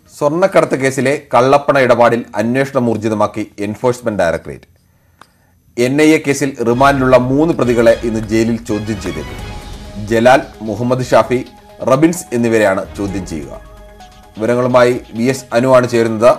സ്വർണ്ണക്കടത്ത് കേസിലെ കള്ളപ്പണ ഇടപാടിൽ അന്വേഷണം ഊർജിതമാക്കി enforcement directorate N I A കേസിൽ റിമാൻഡിലുള്ള മൂന്ന് പ്രതികളെ ഇന്ന് ജയിലിൽ ചോദ്യം ചെയ്തേക്കും ജലാൽ മുഹമ്മദ് ഷാഫി റബിൻസ് എന്നിവരെയാണ് ചോദ്യം ചെയ്യുക വിവരങ്ങളുമായി വി എസ് അനു ആണ് ചേരുന്നത്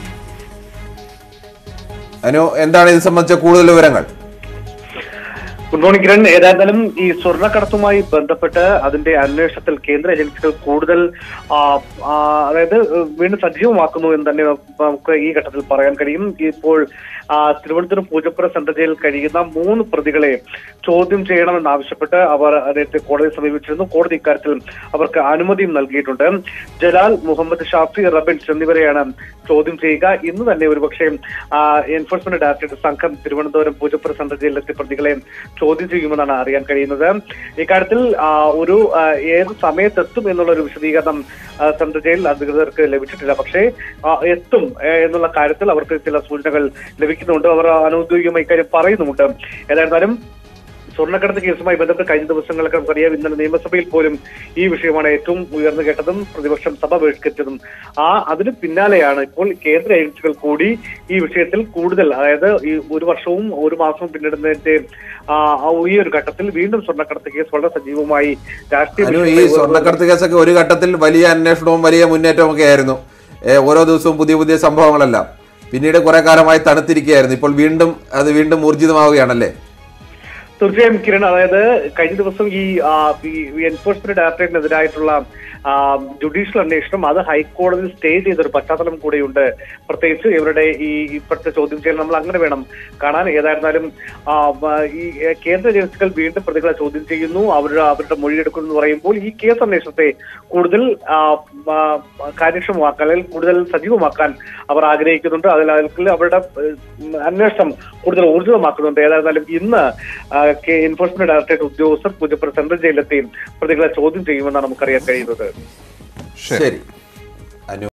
അനു എന്താണ് ഇത് സംബന്ധിച്ച കൂടുതൽ വിവരങ്ങൾ ഗുഡ് മോർണിംഗ് കിരൺ ഏതായാലും ഈ സ്വർണ്ണക്കടത്തുമായി ബന്ധപ്പെട്ട് അതിന്റെ അന്വേഷണത്തിൽ കേന്ദ്ര ഏജൻസികൾ കൂടുതൽ ആ, ആ, അതായത് വീണ്ടും സജീവമാക്കുന്നു എന്ന് തന്നെ നമുക്ക് ഈ ഘട്ടത്തിൽ പറയാൻ കഴിയും ഇപ്പോൾ ആ, തിരുവനന്തപുരം പൂജപ്പുര സെൻട്രൽ ജയിലിൽ കഴിയുന്ന മൂന്ന് പ്രതികളെ ചോദ്യം ചെയ്യണമെന്നാവശ്യപ്പെട്ട് അവർ അദ്ദേഹത്തെ കോടതിയെ സമീപിച്ചിരുന്നു കോടതി ഇക്കാര്യത്തിൽ അവർക്ക് അനുമതിയും നൽകിയിട്ടുണ്ട് ജലാൽ മുഹമ്മദ് ഷാഫി റബിൻസ് എന്നിവരെയാണ് ചോദ്യം ചെയ്യുക ഇന്ന് തന്നെ ഒരുപക്ഷെ ആ, എൻഫോഴ്സ്മെന്റ് ഡയറക്ടറേറ്റ് സംഘം തിരുവനന്തപുരം പൂജപ്പുര സെൻട്രൽ ജയിലിലെത്തി പ്രതികളെ ചോദ്യം ചെയ്യുമെന്നാണ് അറിയാൻ കഴിയുന്നത് ഇക്കാര്യത്തിൽ ആ, ഒരു ആ, ഏത് സമയത്തെത്തും എന്നുള്ള ഒരു വിശദീകരണം ആ, സെൻട്രൽ ജയിൽ അധികൃതർക്ക് ലഭിച്ചിട്ടില്ല പക്ഷേ ആ, എത്തും ഏ, എന്നുള്ള കാര്യത്തിൽ അവർക്ക് ചില സൂചനകൾ ലഭിക്കുന്നുണ്ട് അവർ അനൌദ്യോഗികമായി ഇക്കാര്യം പറയുന്നുമുണ്ട് ഏതായിരുന്നാലും സ്വർണ്ണക്കടത്ത് കേസുമായി ബന്ധപ്പെട്ട് കഴിഞ്ഞ ദിവസങ്ങളൊക്കെ നമുക്കറിയാം ഇന്നലെ നിയമസഭയിൽ പോലും ഈ വിഷയമാണ് ഏറ്റവും ഉയർന്നു കേട്ടതും പ്രതിപക്ഷം സഭ ബഹിഷ്കരിച്ചതും ആ അതിന് പിന്നാലെയാണ് ഇപ്പോൾ കേന്ദ്ര ഏജൻസികൾ കൂടി ഈ വിഷയത്തിൽ കൂടുതൽ അതായത് ഈ ഒരു വർഷവും ഒരു മാസവും പിന്നിടുന്നതിന്റെ ആ, ആ ഈ ഒരു ഘട്ടത്തിൽ വീണ്ടും സ്വർണ്ണക്കടത്ത് കേസ് വളരെ സജീവമായി രാഷ്ട്രീയ അനു ഈ വിഷയമായി സ്വർണ്ണക്കടത്ത് കേസൊക്കെ ഒരു ഘട്ടത്തിൽ വലിയ അന്വേഷണവും വലിയ മുന്നേറ്റവും ഒക്കെ ആയിരുന്നു ഏ, ഓരോ ദിവസവും പുതിയ പുതിയ സംഭവങ്ങളെല്ലാം പിന്നീട് കുറെ കാലമായി തണുത്തിരിക്കുകയായിരുന്നു ഇപ്പോൾ വീണ്ടും അത് വീണ്ടും ഊർജിതമാവുകയാണല്ലേ തീർച്ചയായും കിരൺ അതായത് കഴിഞ്ഞ ദിവസം ഈ ആ, ഈ എൻഫോഴ്സ്മെന്റ് ഡയറക്ടറേറ്റിനെതിരായിട്ടുള്ള ആ, ജുഡീഷ്യൽ അന്വേഷണം അത് ഹൈക്കോടതിയിൽ സ്റ്റേ ചെയ്തൊരു പശ്ചാത്തലം കൂടെയുണ്ട് പ്രത്യേകിച്ച് ഇവരുടെ ഈ ഇപ്പോഴത്തെ ചോദ്യം ചെയ്യൽ നമ്മൾ അങ്ങനെ വേണം കാണാൻ ഏതായിരുന്നാലും ആ, വ- ഈ ഏ, കേന്ദ്ര ഏജൻസികൾ വീണ്ടും പ്രതികളെ ചോദ്യം ചെയ്യുന്നു അവരുടെ അവരുടെ മൊഴിയെടുക്കുന്നു എന്ന് പറയുമ്പോൾ ഈ കേസ് അന്വേഷണത്തെ കൂടുതൽ ആ, ആ, കാര്യക്ഷമമാക്കാൻ അല്ലെങ്കിൽ കൂടുതൽ സജീവമാക്കാൻ അവർ ആഗ്രഹിക്കുന്നുണ്ട് അതിൽ അതിൽ അവരുടെ ഏഹ്, അന്വേഷണം കൂടുതൽ ഊർജിതമാക്കുന്നുണ്ട് ഏതായിരുന്നാലും ഇന്ന് ആ, കെ- എൻഫോഴ്സ്മെന്റ് ഡയറക്ടറേറ്റ് ഉദ്യോഗസ്ഥർ പൂജപ്പുര സെൻട്രൽ ജയിലെത്തി പ്രതികളെ ചോദ്യം ചെയ്യുമെന്നാണ് നമുക്കറിയാൻ കഴിയുന്നത് ശരി അനു